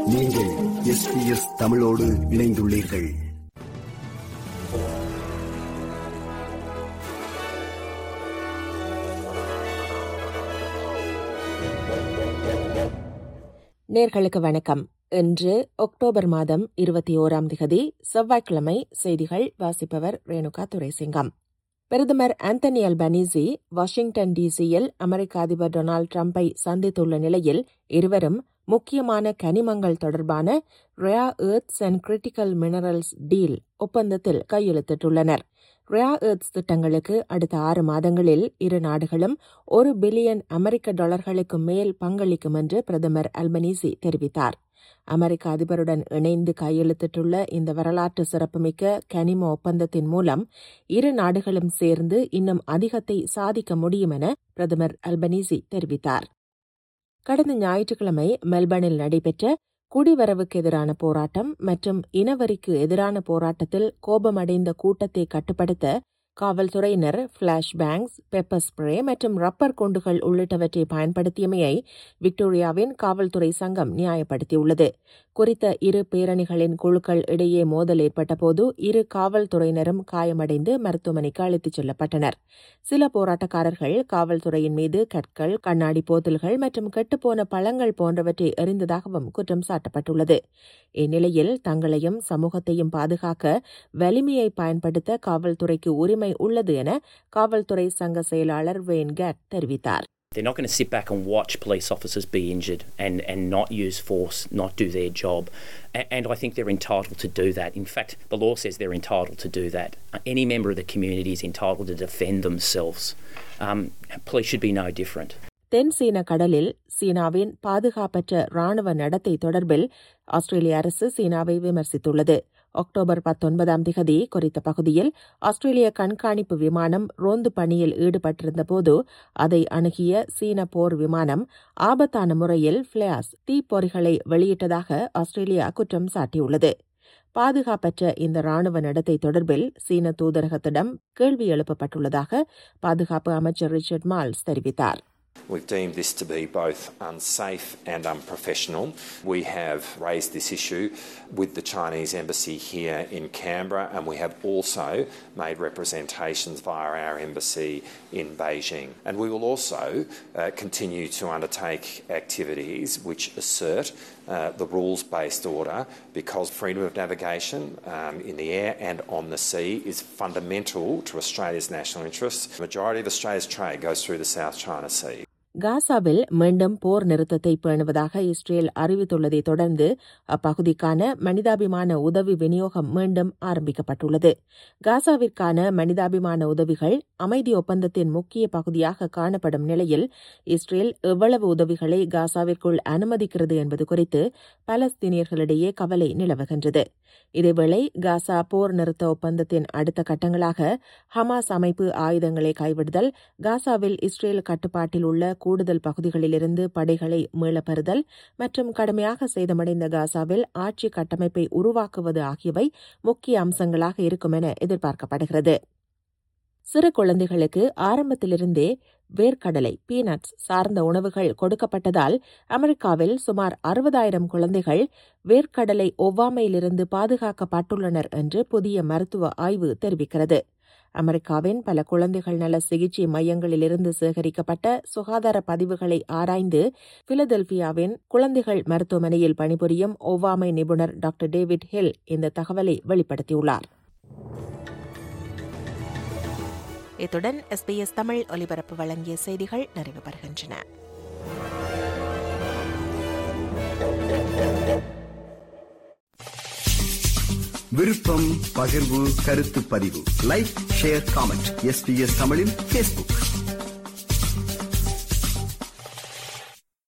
நீங்கள் எஸ்பிஎஸ் தமிழோடு இணைந்துள்ளீர்கள் நேர்களுக்கு வணக்கம் இன்று அக்டோபர் மாதம் இருபத்தி ஓராம் திகதி செவ்வாய்க்கிழமை செய்திகள் வாசிப்பவர் ரேணுகா துரைசிங்கம் பிரதமர் ஆந்தனி அல்பனீசி வாஷிங்டன் டிசியில் அமெரிக்க அதிபர் டொனால்டு டிரம்பை சந்தித்துள்ள நிலையில் இருவரும் முக்கியமான கனிமங்கள் தொடர்பான rare earths and critical minerals deal ஒப்பந்தத்தில் கையெழுத்திட்டுள்ளனர் ரேயா எர்த்ஸ் திட்டங்களுக்கு அடுத்த ஆறு மாதங்களில் இரு நாடுகளும் ஒரு பில்லியன் அமெரிக்க டாலர்களுக்கு மேல் பங்களிக்கும் என்று பிரதமர் அல்பனீசி தெரிவித்தார் அமெரிக்க அதிபருடன் இணைந்து கையெழுத்திட்டுள்ள இந்த வரலாற்று சிறப்புமிக்க கனிம ஒப்பந்தத்தின் மூலம் இரு நாடுகளும் சேர்ந்து இன்னும் அதிகத்தை சாதிக்க முடியும் என பிரதமர் அல்பனீசி தெரிவித்தார் கடந்த ஞாயிற்றுக்கிழமை மெல்பர்னில் நடைபெற்ற குடிவரவுக்கு எதிரான போராட்டம் மற்றும் இனவரிக்கு எதிரான போராட்டத்தில் கோபமடைந்த கூட்டத்தை கட்டுப்படுத்த காவல்துறையினர் பிளாஷ் பேங்க்ஸ் பெப்பர் ஸ்ப்ரே மற்றும் ரப்பர் குண்டுகள் உள்ளிட்டவற்றை பயன்படுத்தியமையை விக்டோரியாவின் காவல்துறை சங்கம் நியாயப்படுத்தியுள்ளது குறித்த இரு பேரணிகளின் குழுக்கள் இடையே மோதல் ஏற்பட்டபோது இரு காவல்துறையினரும் காயமடைந்து மருத்துவமனைக்கு அழைத்துச் செல்லப்பட்டனர் சில போராட்டக்காரர்கள் காவல்துறையின் மீது கற்கள் கண்ணாடி போத்தல்கள் மற்றும் கெட்டுப்போன பழங்கள் போன்றவற்றை எறிந்ததாகவும் குற்றம் சாட்டப்பட்டுள்ளது இந்நிலையில் தங்களையும் சமூகத்தையும் பாதுகாக்க வலிமையை பயன்படுத்த காவல்துறைக்கு உரிமை உள்ளது என காவல்துறை சங்க செயலாளர் வேன் கேட் தெரிவித்தார் They're not going to sit back and watch police officers be injured and, and not use force, not do their job. A- And I think they're entitled to do that. In fact, the law says they're entitled to do that. Uh, Any member of the community is entitled to defend themselves. Um, police should be no different. தென் சீன கடலில் சீனாவின் பாதுகாப்பற்ற ராணுவ நடத்தை தொடர்பில் ஆஸ்திரேலிய அரசு சீனாவை விமர்சித்துள்ளது October பத்தொன்பதாம் திகதி குறித்த பகுதியில் ஆஸ்திரேலிய கண்காணிப்பு விமானம் ரோந்து பணியில் ஈடுபட்டிருந்தபோது அதை அணுகிய சீன போர் விமானம் ஆபத்தான முறையில் பிளேயாஸ் தீப்பொறிகளை வெளியிட்டதாக ஆஸ்திரேலியா குற்றம் சாட்டியுள்ளது பாதுகாப்பற்ற இந்த ராணுவ நடத்தை தொடர்பில் சீன தூதரகத்திடம் கேள்வி எழுப்பப்பட்டுள்ளதாக பாதுகாப்பு அமைச்சர் ரிச்சர்ட் மால்ஸ் தெரிவித்தார் We've deemed this to be both unsafe and unprofessional. We have raised this issue with the Chinese embassy here in Canberra, and we have also made representations via our embassy in Beijing. And we will also uh, continue to undertake activities which assert uh, the rules based order because freedom of navigation um, in the air and on the sea is fundamental to Australia's national interests. The majority of Australia's trade goes through the South China Sea. காசாவில் மீண்டும் போர் நிறுத்தத்தை பேணுவதாக Israel அறிவித்துள்ளதை தொடர்ந்து அப்பகுதிக்கான மனிதாபிமான உதவி விநியோகம் மீண்டும் ஆரம்பிக்கப்பட்டுள்ளது காசாவிற்கான மனிதாபிமான உதவிகள் அமைதி ஒப்பந்தத்தின் முக்கிய பகுதியாக காணப்படும் நிலையில் இஸ்ரேல் எவ்வளவு உதவிகளை காசாவிற்குள் அனுமதிக்கிறது என்பது குறித்து பலஸ்தீனியர்களிடையே கவலை நிலவுகின்றது இதேவேளை காசா போர் நிறுத்த ஒப்பந்தத்தின் அடுத்த கட்டங்களாக ஹமாஸ் அமைப்பு ஆயுதங்களை கைவிடுதல் காசாவில் இஸ்ரேல் கட்டுப்பாட்டில் உள்ள கூடுதல் பகுதிகளிலிருந்து படைகளை மீளப்பெறுதல் மற்றும் கடுமையாக சேதமடைந்த காசாவில் ஆட்சி கட்டமைப்பை உருவாக்குவது ஆகியவை முக்கிய அம்சங்களாக இருக்கும் என எதிர்பார்க்கப்படுகிறது சிறு குழந்தைகளுக்கு ஆரம்பத்திலிருந்தே வேர்க்கடலை பீனட்ஸ் சார்ந்த உணவுகள் கொடுக்கப்பட்டதால் அமெரிக்காவில் சுமார் அறுபதாயிரம் குழந்தைகள் வேர்க்கடலை ஒவ்வாமையிலிருந்து பாதுகாக்கப்பட்டுள்ளனர் என்று புதிய மருத்துவ ஆய்வு தெரிவிக்கிறது அமெரிக்காவின் பல குழந்தைகள் நல சிகிச்சை மையங்களிலிருந்து சேகரிக்கப்பட்ட சுகாதார பதிவுகளை ஆராய்ந்து பிலடெல்பியாவின் குழந்தைகள் மருத்துவமனையில் பணிபுரியும் ஒவ்வாமை நிபுணர் டாக்டர் டேவிட் ஹில் இந்த தகவலை வெளிப்படுத்தியுள்ளார் இத்துடன் எஸ்பிஎஸ் தமிழ் ஒலிபரப்பு வழங்கிய செய்திகள் நிறைவு பெறுகின்றன விருப்பம் பகிர்வு கருத்து பதிவு லைக் ஷேர் காமெண்ட் எஸ்பிஎஸ் தமிழின் பேஸ்புக்